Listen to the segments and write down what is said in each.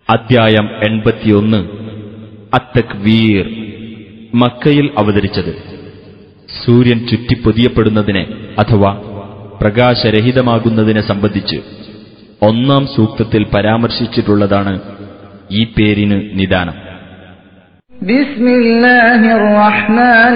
അദ്ധ്യായം എൺപത്തിയൊന്ന് അത്തക്വീർ മക്കയിൽ അവതരിച്ചത് സൂര്യൻ ചുറ്റിപ്പൊതിയപ്പെടുന്നതിനെ അഥവാ പ്രകാശരഹിതമാകുന്നതിനെ സംബന്ധിച്ച് ഒന്നാം സൂക്തത്തിൽ പരാമർശിച്ചിട്ടുള്ളതാണ് ഈ പേരിന് നിദാനം بسم الله الرحمن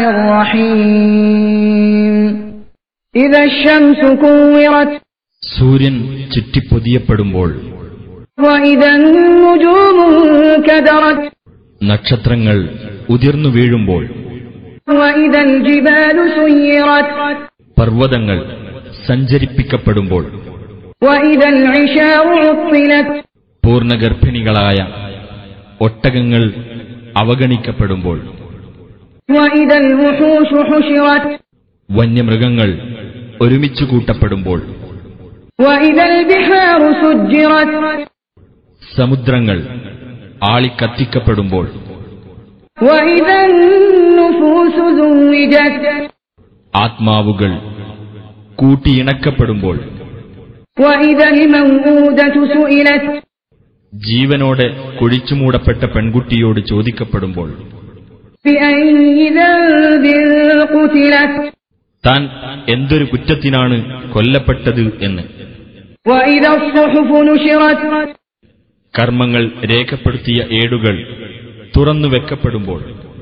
الرحيم إذا الشمس كورت സൂര്യൻ ചുറ്റിപ്പൊതിയപ്പെടുമ്പോൾ وإذا النجوم انكدرت നക്ഷത്രങ്ങൾ ഉതിർന്നു വീഴുമ്പോൾ وإذا الجبال سيرت പർവ്വതങ്ങൾ സഞ്ചരിപ്പിക്കപ്പെടുമ്പോൾ وإذا العشار عطلت പൂർണ്ണഗർഭിണികളായ ഒട്ടകങ്ങൾ അവഗണിക്കപ്പെടുമ്പോൾ وإذا الوحوش حشرت വന്യമൃഗങ്ങൾ ഒരുമിച്ചു കൂട്ടപ്പെടുമ്പോൾ وإذا البحار سجرت സമുദ്രങ്ങൾ ആളിക്കത്തിക്കപ്പെടുമ്പോൾ وإذا النفوس زوجت ആത്മാവുകൾ കൂട്ടിയിണക്കപ്പെടുമ്പോൾ وإذا الموءودة سئلت ജീവനോടെ കുഴിച്ചുമൂടപ്പെട്ട പെൺകുട്ടിയോട് ചോദിക്കപ്പെടുമ്പോൾ بأي ذنب قتلت താൻ എന്തൊരു കുറ്റത്തിനാണ് കൊല്ലപ്പെട്ടത് എന്ന് وإذا الصحف نشرت കർമ്മങ്ങൾ രേഖപ്പെടുത്തിയ ഏടുകൾ തുറന്നു വെക്കപ്പെടുമ്പോൾ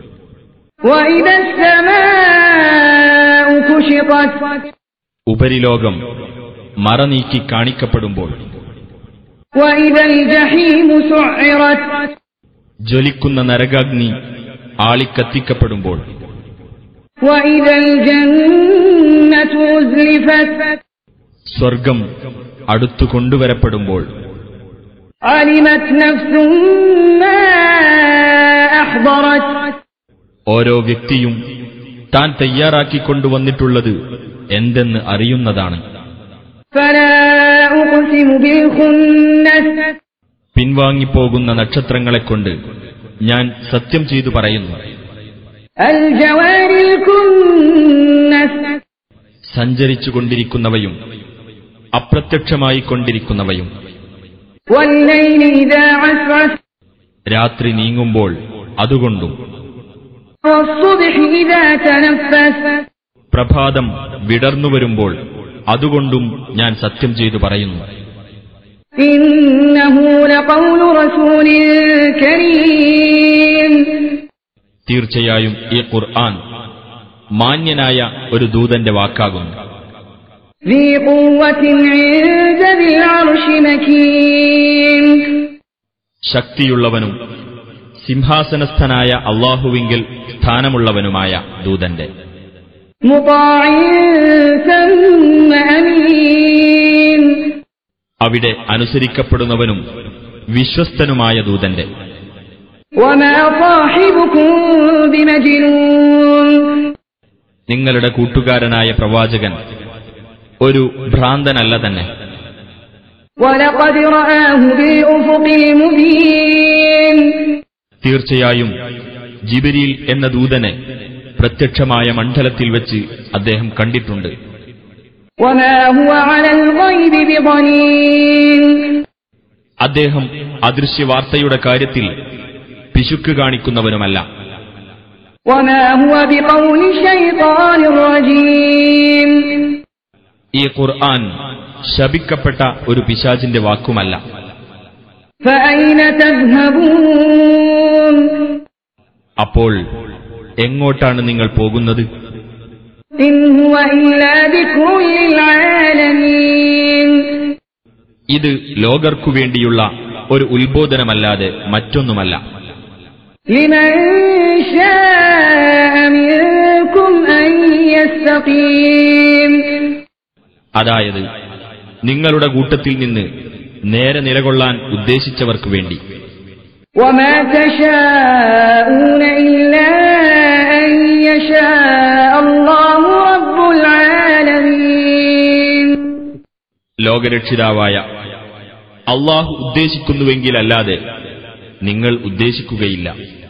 وإذا السماء كشطت ഉപരിലോകം മറനീക്കി കാണിക്കപ്പെടുമ്പോൾ وإذا الجحيم سعرت ജ്വലിക്കുന്ന നരകാഗ്നി ആളിക്കത്തിക്കപ്പെടുമ്പോൾ وإذا الجنة أزلفت സ്വർഗം അടുത്തു കൊണ്ടുവരപ്പെടുമ്പോൾ علمت نفس ما أحضرت ഓരോ വ്യക്തിയും താൻ തയ്യാറാക്കിക്കൊണ്ടുവന്നിട്ടുള്ളത് എന്തെന്ന് അറിയുന്നതാണ് فلا أقسم بالخنس പിൻവാങ്ങിപ്പോകുന്ന നക്ഷത്രങ്ങളെക്കൊണ്ട് ഞാൻ സത്യം ചെയ്തു പറയുന്നു الجوار الكنس സഞ്ചരിച്ചുകൊണ്ടിരിക്കുന്നവയും അപ്രത്യക്ഷമായി കൊണ്ടിരിക്കുന്നവയും والليل إذا عسعس രാത്രി നീങ്ങുമ്പോൾ അതുകൊണ്ടും والصبح إذا تنفس പ്രഭാതം വിടർന്നു വരുമ്പോൾ അതുകൊണ്ടും ഞാൻ സത്യം ചെയ്തു പറയുന്നു إنه لقول رسول كريم തീർച്ചയായും ഈ ഖുർആൻ മാന്യനായ ഒരു ദൂതന്റെ വാക്കാകുന്നു ذي قوة عند ذي العرش مكين ശക്തിയുള്ളവനും സിംഹാസനസ്ഥനായ അള്ളാഹുവിങ്കിൽ സ്ഥാനമുള്ളവനുമായ ദൂതന്റെ مطاع ثم أمين അവിടെ അനുസരിക്കപ്പെടുന്നവനും വിശ്വസ്തനുമായ ദൂതന്റെ وما صاحبكم بمجنون നിങ്ങളുടെ കൂട്ടുകാരനായ പ്രവാചകൻ ഒരു ഭ്രാന്തനല്ല തന്നെ ولقد رآه بالأفق المبين തീർച്ചയായും ജിബിരിൽ എന്ന ദൂതനെ പ്രത്യക്ഷമായ മണ്ഡലത്തിൽ വെച്ച് അദ്ദേഹം കണ്ടിട്ടുണ്ട് وما هو على الغيب بضنين അദ്ദേഹം അദൃശ്യവാർത്തയുടെ കാര്യത്തിൽ പിശുക്ക് കാണിക്കുന്നവനുമല്ല وما هو بقول شيطان رجيم ഈ ഖുർആൻ ശപിക്കപ്പെട്ട ഒരു പിശാചിന്റെ വാക്കുമല്ല فأين تذهبون അപ്പോൾ എങ്ങോട്ടാണ് നിങ്ങൾ പോകുന്നത് إن هو إلا ذكر للعالمين ഇത് ലോകർക്കു വേണ്ടിയുള്ള ഒരു ഉത്ബോധനമല്ലാതെ മറ്റൊന്നുമല്ല لمن شاء منكم أن يستقيم അതായത് നിങ്ങളുടെ കൂട്ടത്തിൽ നിന്ന് നേരെ നിലകൊള്ളാൻ ഉദ്ദേശിച്ചവർക്കു വേണ്ടി وما تشاءون إلا أن يشاء الله رب العالمين ലോകരക്ഷിതാവായ അള്ളാഹു ഉദ്ദേശിക്കുന്നുവെങ്കിലല്ലാതെ നിങ്ങൾ ഉദ്ദേശിക്കുകയില്ല